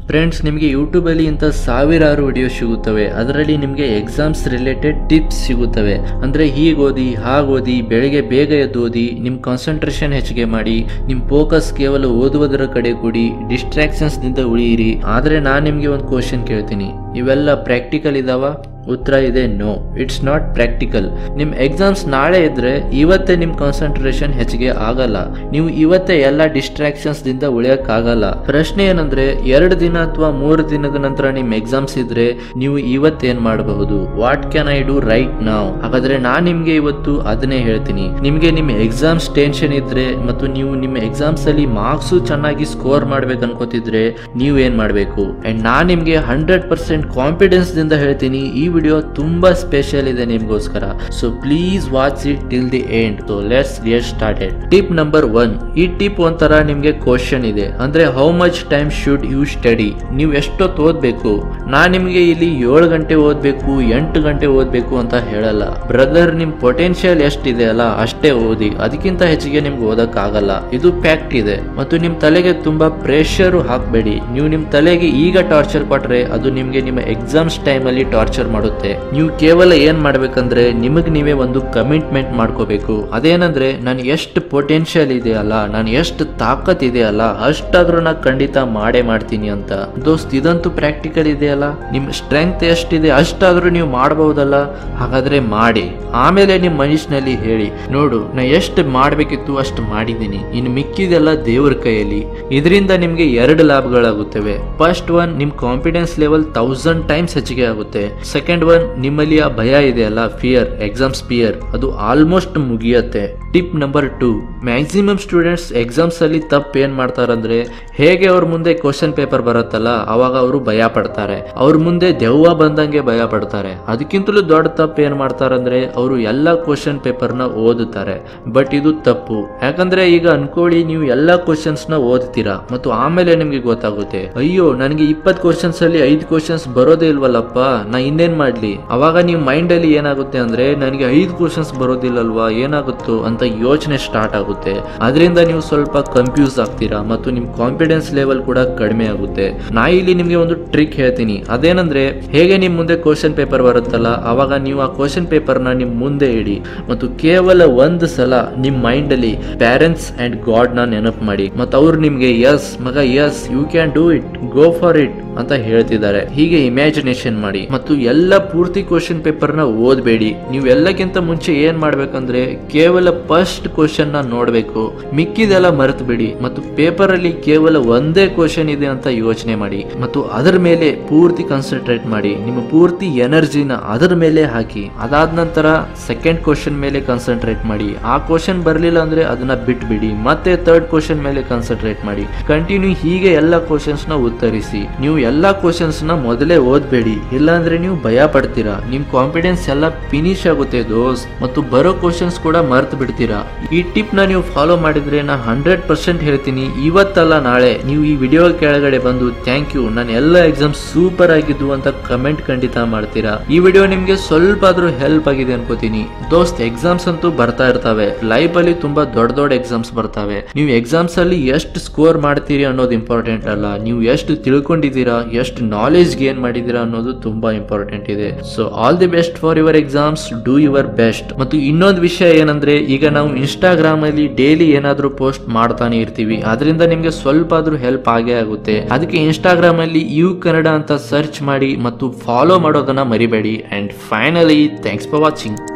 friends ನಿಮಗೆ ಯೂಟ್ಯೂಬಲ್ಲಿ ಇಂಥ ಸಾವಿರಾರು ವಿಡಿಯೋ ಸಿಗುತ್ತವೆ ಅದರಲ್ಲಿ ನಿಮಗೆ ಎಕ್ಸಾಮ್ಸ್ ರಿಲೇಟೆಡ್ ಟಿಪ್ಸ್ ಸಿಗುತ್ತವೆ ಅಂದರೆ ಹೀಗೆ ಓದಿ ಹಾಗೆ ಓದಿ ಬೆಳಗ್ಗೆ ಬೇಗ ಎದ್ದು ಓದಿ ನಿಮ್ಮ ಕಾನ್ಸಂಟ್ರೇಷನ್ ಹೆಚ್ಚಿಗೆ ಮಾಡಿ ನಿಮ್ಮ ಫೋಕಸ್ ಕೇವಲ ಓದುವುದರ ಕಡೆ ಕೊಡಿ ಡಿಸ್ಟ್ರಾಕ್ಷನ್ಸ್ನಿಂದ ಉಳಿಯಿರಿ ಆದರೆ ನಾನು ನಿಮಗೆ ಒಂದು ಕ್ವಶನ್ ಕೇಳ್ತೀನಿ ಇವೆಲ್ಲ ಪ್ರಾಕ್ಟಿಕಲ್ ಇದಾವ ಉತ್ತರ ಇದೆ ನೋ ಇಟ್ಸ್ ನಾಟ್ ಪ್ರಾಕ್ಟಿಕಲ್ ನಿಮ್ಮ ಎಕ್ಸಾಮ್ಸ್ ನಾಳೆ ಇದ್ರೆ ಇವತ್ತೇ ನಿಮ್ಮ ಕಾನ್ಸಂಟ್ರೇಷನ್ ಹೆಚ್ಚಿಗೆ ಆಗಲ್ಲ ನೀವು ಇವತ್ತೇ ಎಲ್ಲ ಡಿಸ್ಟ್ರಾಕ್ಷನ್ಸ್ ದಿಂದ ಉಳಿಯಕ್ಕಾಗಲ್ಲ ಪ್ರಶ್ನೆ ಏನಂದ್ರೆ ಎರಡು ದಿನ ಅಥವಾ ಮೂರು ದಿನದ ನಂತರ ನಿಮ್ಮ ಎಕ್ಸಾಮ್ಸ್ ಇದ್ರೆ ನೀವು ಇವತ್ತೇನ್ ಮಾಡಬಹುದು what can I do right ನಾವ್ ಹಾಗಾದ್ರೆ ನಾನ್ ನಿಮ್ಗೆ ಇವತ್ತು ಅದನ್ನೇ ಹೇಳ್ತೀನಿ ನಿಮ್ಗೆ ನಿಮ್ಮ ಎಕ್ಸಾಮ್ಸ್ ಟೆನ್ಷನ್ ಇದ್ರೆ ಮತ್ತು ನೀವು ನಿಮ್ಮ ಎಕ್ಸಾಮ್ಸ್ ಅಲ್ಲಿ ಮಾರ್ಕ್ಸ್ ಚೆನ್ನಾಗಿ ಸ್ಕೋರ್ ಮಾಡ್ಬೇಕು ಅನ್ಕೋತಿದ್ರೆ ನೀವು ಏನ್ ಮಾಡ್ಬೇಕು ಅಂಡ್ ನಾನ್ ನಿಮ್ಗೆ ಹಂಡ್ರೆಡ್ ಪರ್ಸೆಂಟ್ ಕಾನ್ಫಿಡೆನ್ಸ್ ದಿಂದ ಹೇಳ್ತೀನಿ ಈ ವಿಡಿಯೋ ತುಂಬಾ ಸ್ಪೆಷಲ್ ಇದೆ ನಿಮ್ಗೋಸ್ಕರ so please watch it till the end so let's get started tip number one ಈ ಟಿಪ್ ಒಂಥರ ನಿಮ್ಗೆ ಕ್ವಶನ್ ಇದೆ ಅಂದ್ರೆ how much time should you study ನೀವು ಎಷ್ಟೊತ್ತು ಓದ್ಬೇಕು ನಾನ್ ನಿಮ್ಗೆ ಇಲ್ಲಿ ಏಳು ಗಂಟೆ ಓದ್ಬೇಕು ಎಂಟು ಗಂಟೆ ಓದ್ಬೇಕು ಅಂತ ಹೇಳಲ್ಲ ಬ್ರದರ್ ನಿಮ್ ಪೊಟೆನ್ಶಿಯಲ್ ಎಷ್ಟಿದೆ ಅಲ್ಲ ಅಷ್ಟೇ ಓದಿ ಅದಕ್ಕಿಂತ ಹೆಚ್ಚಿಗೆ ನಿಮ್ಗೆ ಓದಕ್ ಆಗಲ್ಲ ಇದು ಫ್ಯಾಕ್ಟ್ ಇದೆ ಮತ್ತು ನಿಮ್ ತಲೆಗೆ ತುಂಬಾ ಪ್ರೆಷರ್ ಹಾಕ್ಬೇಡಿ ನೀವು ನಿಮ್ ತಲೆಗೆ ಈಗ ಟಾರ್ಚರ್ ಕೊಟ್ರೆ ಅದು ನಿಮ್ಗೆ ನಿಮ್ಮ ಎಕ್ಸಾಮ್ಸ್ ಟೈಮ್ ಅಲ್ಲಿ ಟಾರ್ಚರ್ ಮಾಡುತ್ತೆ ನೀವು ಕೇವಲ ಏನ್ ಮಾಡ್ಬೇಕಂದ್ರೆ ನಿಮಗ್ ನೀವೇ ಒಂದು ಕಮಿಟ್ಮೆಂಟ್ ಮಾಡ್ಕೋಬೇಕು ಅದೇನಂದ್ರೆ ನಾನು ಎಷ್ಟು ಪೊಟೆನ್ಶಿಯಲ್ ಇದೆ ಅಲ್ಲ ನಾನು ಎಷ್ಟು ತಾಕತ್ ಇದೆ ಅಲ್ಲ ಅಷ್ಟಾದ್ರೂ ನಾ ಖಂಡಿತ ಮಾಡೇ ಮಾಡ್ತೀನಿ ಅಂತ ದೋಸ್ತ್ ಇದಂತೂ ಪ್ರಾಕ್ಟಿಕಲ್ ಇದೆಯಲ್ಲ ನಿಮ್ ಸ್ಟ್ರೆಂತ್ ಎಷ್ಟಿದೆ ಅಷ್ಟಾದ್ರೂ ನೀವು ಮಾಡಬಹುದಲ್ಲ ಹಾಗಾದ್ರೆ ಮಾಡಿ ಆಮೇಲೆ ನಿಮ್ ಮನುಷ್ಯನಲ್ಲಿ ಹೇಳಿ ನೋಡು ನಾ ಎಷ್ಟು ಮಾಡ್ಬೇಕಿತ್ತು ಅಷ್ಟು ಮಾಡಿದ್ದೀನಿ ಇನ್ನು ಮಿಕ್ಕಿದೆಲ್ಲ ದೇವ್ರ ಕೈಯಲ್ಲಿ ಇದರಿಂದ ನಿಮ್ಗೆ ಎರಡು ಲಾಭಗಳಾಗುತ್ತವೆ ಫಸ್ಟ್ ಒನ್ ನಿಮ್ ಕಾನ್ಫಿಡೆನ್ಸ್ ಲೆವೆಲ್ ತೌಸಂಡ್ ಟೈಮ್ಸ್ ಹೆಚ್ಚಿಗೆ ಆಗುತ್ತೆ ಸೆಕೆಂಡ್ ಒನ್ ನಿಮ್ಮಲ್ಲಿ ಆ ಭಯ ಇದೆಯಲ್ಲ ಫಿಯರ್ ಎಕ್ಸಾಮ್ಸ್ ಫಿಯರ್ ಅದು ಆಲ್ಮೋಸ್ಟ್ ಮುಗಿಯತ್ತೆ tip number two maximum students exams ಅಲ್ಲಿ ತಪ್ಪು ಏನ್ ಮಾಡ್ತಾರಂದ್ರೆ ಹೇಗೆ ಅವ್ರ ಮುಂದೆ ಕ್ವಶನ್ ಪೇಪರ್ ಬರುತ್ತಲ್ಲ ಅವಾಗ ಅವರು ಭಯ ಪಡ್ತಾರೆ ಅವ್ರ ಮುಂದೆ ದೆವ್ವ ಬಂದಂಗೆ ಭಯ ಪಡ್ತಾರೆ ಅದಕ್ಕಿಂತಲೂ ದೊಡ್ಡ ತಪ್ಪು ಏನ್ ಮಾಡ್ತಾರಂದ್ರೆ ಅವರು ಎಲ್ಲ ಕ್ವಶನ್ ಪೇಪರ್ ನ ಓದುತ್ತಾರೆ ಬಟ್ ಇದು ತಪ್ಪು ಯಾಕಂದ್ರೆ ಈಗ ಅನ್ಕೊಳ್ಳಿ ನೀವು ಎಲ್ಲ ಕ್ವಶನ್ಸ್ ನ ಓದ್ತೀರಾ ಮತ್ತು ಆಮೇಲೆ ನಿಮ್ಗೆ ಗೊತ್ತಾಗುತ್ತೆ ಅಯ್ಯೋ ನನಗೆ ಇಪ್ಪತ್ ಕ್ವಶನ್ಸ್ ಅಲ್ಲಿ ಐದು ಕ್ವಶನ್ಸ್ ಬರೋದೇ ಇಲ್ವಲ್ಲಪ್ಪ ನಾ ಇನ್ನೇನ್ ಮಾಡ್ಲಿ ಅವಾಗ ನೀವು ಮೈಂಡ್ ಅಲ್ಲಿ ಏನಾಗುತ್ತೆ ಅಂದ್ರೆ ನನಗೆ ಐದು ಕ್ವಶನ್ಸ್ ಬರೋದಿಲ್ಲಲ್ವಾ ಏನಾಗುತ್ತೋ ಅಂತ ಯೋಚನೆ ಸ್ಟಾರ್ಟ್ ಆಗುತ್ತೆ ಅದರಿಂದ ನೀವು ಸ್ವಲ್ಪ ಕನ್ಫ್ಯೂಸ್ ಆಗ್ತೀರಾ ಮತ್ತು ನಿಮ್ ಕಾನ್ಫಿಡೆನ್ಸ್ ಲೆವೆಲ್ ಕೂಡ ಕಡಿಮೆ ಆಗುತ್ತೆ ನಾ ಇಲ್ಲಿ ನಿಮ್ಗೆ ಒಂದು ಟ್ರಿಕ್ ಹೇಳ್ತೀನಿ ಅದೇನಂದ್ರೆ ಹೇಗೆ ನಿಮ್ ಮುಂದೆ ಕ್ವಶನ್ ಪೇಪರ್ ಬರುತ್ತಲ್ಲ ಅವಾಗ ನೀವು ಆ ಕ್ವಶನ್ ಪೇಪರ್ ನ ನಿಮ್ ಮುಂದೆ ಇಡಿ ಮತ್ತು ಕೇವಲ ಒಂದು ಸಲ ನಿಮ್ ಮೈಂಡ್ ಅಲ್ಲಿ ಪ್ಯಾರೆಂಟ್ಸ್ ಅಂಡ್ ಗಾಡ್ ನ ನೆನಪು ಮಾಡಿ ಮತ್ತು ಅವ್ರು ನಿಮ್ಗೆ ಎಸ್ ಮಗ yes you can do it go for it ಅಂತ ಹೇಳ್ತಿದ್ದಾರೆ ಹೀಗೆ ಇಮ್ಯಾಜಿನೇಷನ್ ಮಾಡಿ ಮತ್ತು ಎಲ್ಲ ಪೂರ್ತಿ ಕ್ವಶನ್ ಪೇಪರ್ ನ ಓದ್ಬೇಡಿ ನೀವು ಎಲ್ಲಕ್ಕಿಂತ ಮುಂಚೆ ಏನ್ ಮಾಡ್ಬೇಕಂದ್ರೆ ಕೇವಲ ಫಸ್ಟ್ ಕ್ವಶನ್ ನ ನೋಡ್ಬೇಕು ಮಿಕ್ಕಿದೆಲ್ಲ ಮರೆತು ಬಿಡಿ ಮತ್ತು ಪೇಪರ್ ಅಲ್ಲಿ ಕೇವಲ ಒಂದೇ ಕ್ವಶನ್ ಇದೆ ಅಂತ ಯೋಚನೆ ಮಾಡಿ ಮತ್ತು ಅದರ ಮೇಲೆ ಪೂರ್ತಿ ಕಾನ್ಸಂಟ್ರೇಟ್ ಮಾಡಿ ನಿಮ್ಮ ಪೂರ್ತಿ ಎನರ್ಜಿನ ಅದರ ಮೇಲೆ ಹಾಕಿ ಅದಾದ ನಂತರ ಸೆಕೆಂಡ್ ಕ್ವಶನ್ ಮೇಲೆ ಕಾನ್ಸಂಟ್ರೇಟ್ ಮಾಡಿ ಆ ಕ್ವಶನ್ ಬರ್ಲಿಲ್ಲ ಅಂದ್ರೆ ಅದನ್ನ ಬಿಟ್ಬಿಡಿ ಮತ್ತೆ ಥರ್ಡ್ ಕ್ವಶನ್ ಮೇಲೆ ಕಾನ್ಸಂಟ್ರೇಟ್ ಮಾಡಿ ಕಂಟಿನ್ಯೂ ಹೀಗೆ ಎಲ್ಲ ಕ್ವಶನ್ಸ್ ನ ಉತ್ತರಿಸಿ ನೀವು ಎಲ್ಲಾ ಕ್ವಶನ್ಸ್ ನ ಮೊದಲೇ ಓದ್ಬೇಡಿ ಇಲ್ಲಾಂದ್ರೆ ನೀವು ಭಯ ಪಡ್ತೀರಾ ನಿಮ್ ಕಾನ್ಫಿಡೆನ್ಸ್ ಎಲ್ಲ ಫಿನಿಶ್ ಆಗುತ್ತೆ ದೋಸ್ ಮತ್ತು ಬರೋ ಕ್ವಶನ್ಸ್ ಕೂಡ ಮರ್ತು ಬಿಡ್ತೀರಾ ಈ ಟಿಪ್ ನ ನೀವು ಫಾಲೋ ಮಾಡಿದ್ರೆ ನಾ ಹಂಡ್ರೆಡ್ ಪರ್ಸೆಂಟ್ ಹೇಳ್ತೀನಿ ಇವತ್ತಲ್ಲ ನಾಳೆ ನೀವು ಈ ವಿಡಿಯೋ ಕೆಳಗಡೆ ಬಂದು ಥ್ಯಾಂಕ್ ಯು ನಾನು ಎಲ್ಲ ಎಕ್ಸಾಮ್ ಸೂಪರ್ ಆಗಿದ್ದು ಅಂತ ಕಮೆಂಟ್ ಖಂಡಿತ ಮಾಡ್ತೀರಾ ಈ ವಿಡಿಯೋ ನಿಮ್ಗೆ ಸ್ವಲ್ಪ ಆದ್ರೂ ಹೆಲ್ಪ್ ಆಗಿದೆ ಅನ್ಕೋತೀನಿ ದೋಸ್ತ್ ಎಕ್ಸಾಮ್ಸ್ ಅಂತೂ ಬರ್ತಾ ಇರ್ತವೆ ಲೈಫ್ ಅಲ್ಲಿ ತುಂಬಾ ದೊಡ್ಡ ದೊಡ್ಡ ಎಕ್ಸಾಮ್ಸ್ ಬರ್ತವೆ ನೀವು ಎಕ್ಸಾಮ್ಸ್ ಅಲ್ಲಿ ಎಷ್ಟು ಸ್ಕೋರ್ ಮಾಡ್ತೀರಿ ಅನ್ನೋದು ಇಂಪಾರ್ಟೆಂಟ್ ಅಲ್ಲ ನೀವು ಎಷ್ಟು ತಿಳ್ಕೊಂಡಿದ್ದೀರಾ ಎಷ್ಟು ನಾಲೆಜ್ ಗೇನ್ ಮಾಡಿದ್ದೀರಾ ಅನ್ನೋದು ತುಂಬಾ ಇಂಪಾರ್ಟೆಂಟ್ ಇದೆ so all the best for your exams do your best ಮತ್ತು ಇನ್ನೊಂದು ವಿಷಯ ಏನಂದ್ರೆ ಈಗ ನಾವು ಇನ್ಸ್ಟಾಗ್ರಾಮ್ ಅಲ್ಲಿ ಡೈಲಿ ಏನಾದ್ರೂ ಪೋಸ್ಟ್ ಮಾಡ್ತಾನೆ ಇರ್ತೀವಿ ಅದರಿಂದ ನಿಮ್ಗೆ ಸ್ವಲ್ಪ ಆದ್ರೂ ಹೆಲ್ಪ್ ಆಗೇ ಆಗುತ್ತೆ ಅದಕ್ಕೆ ಇನ್ಸ್ಟಾಗ್ರಾಮ್ ಅಲ್ಲಿ ಯು ಕನ್ನಡ ಅಂತ ಸರ್ಚ್ ಮಾಡಿ ಮತ್ತು ಫಾಲೋ ಮಾಡೋದನ್ನ ಮರಿಬೇಡಿ and finally thanks for watching